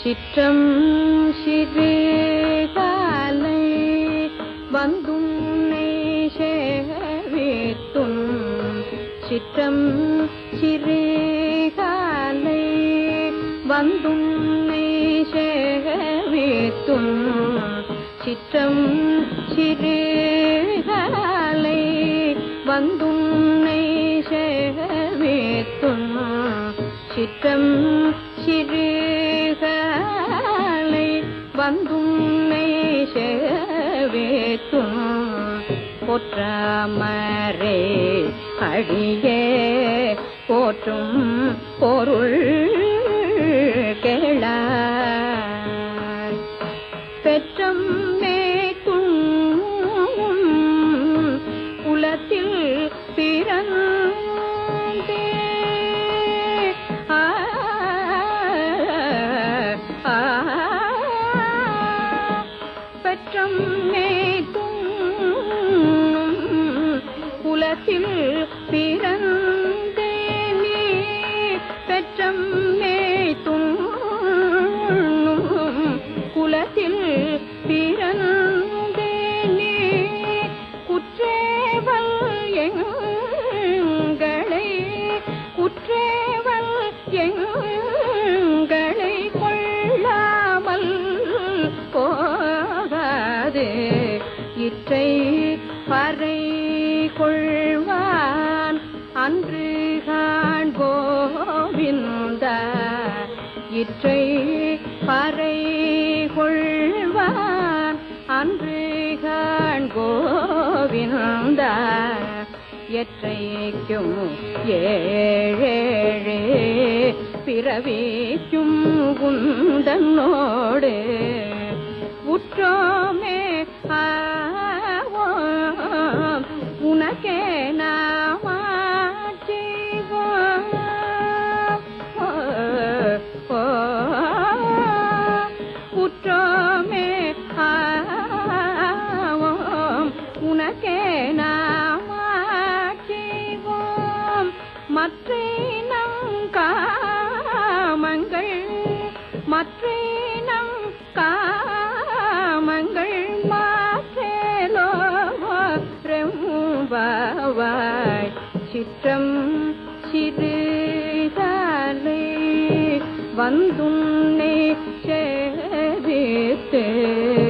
சிற்றம் சிறுகாலை வந்துன்னை சேவித்தும் சிற்றம் சிறுகாலை வந்துன்னை சேவித்தும் சிற்றம் சிறுகாலை வந்துன்னை சேவித்தும் சிற்றம் சிறுகாலை வந்துன்னை சேவித்தும் பொற்றாமரே அடியே போற்றும் பொருள் கேளாய் பெற்றம் மேத்தும் குலத்தில் பிறந்தே ஆ, ஆ, பெற்றம் மேத்தும் குலத்தில் பிறந்தே நீ பெற்றம் மேத்தும் குலத்தில் பிறந்தே நீ குற்றேவல் எங்களை குற்றேவல் எங்களை கொள்ளாமல் போகாது இற்றை பறை கொள்வான் அன்று காண் கோவிந்த இற்றை பறை கொள்வான் அன்று காண் கோவிந்த எற்றைக்கும் ஏழேழே பிறவிக்கும் குந்தனோடு உற்றோமே ஆவோம் உனக்கே நாமாட்சிவோம் ஓ, ஓ, உற்றோமே ஆவோம் உனக்கே நாமாட்சிவோம் மற்ற நம் காமங்கள் மற்ற நம் காமங்கள் மாற்றேலோ ரெம்பாவாய் சிற்றம் சிறுகாலை வந்துன்னை சேவித்து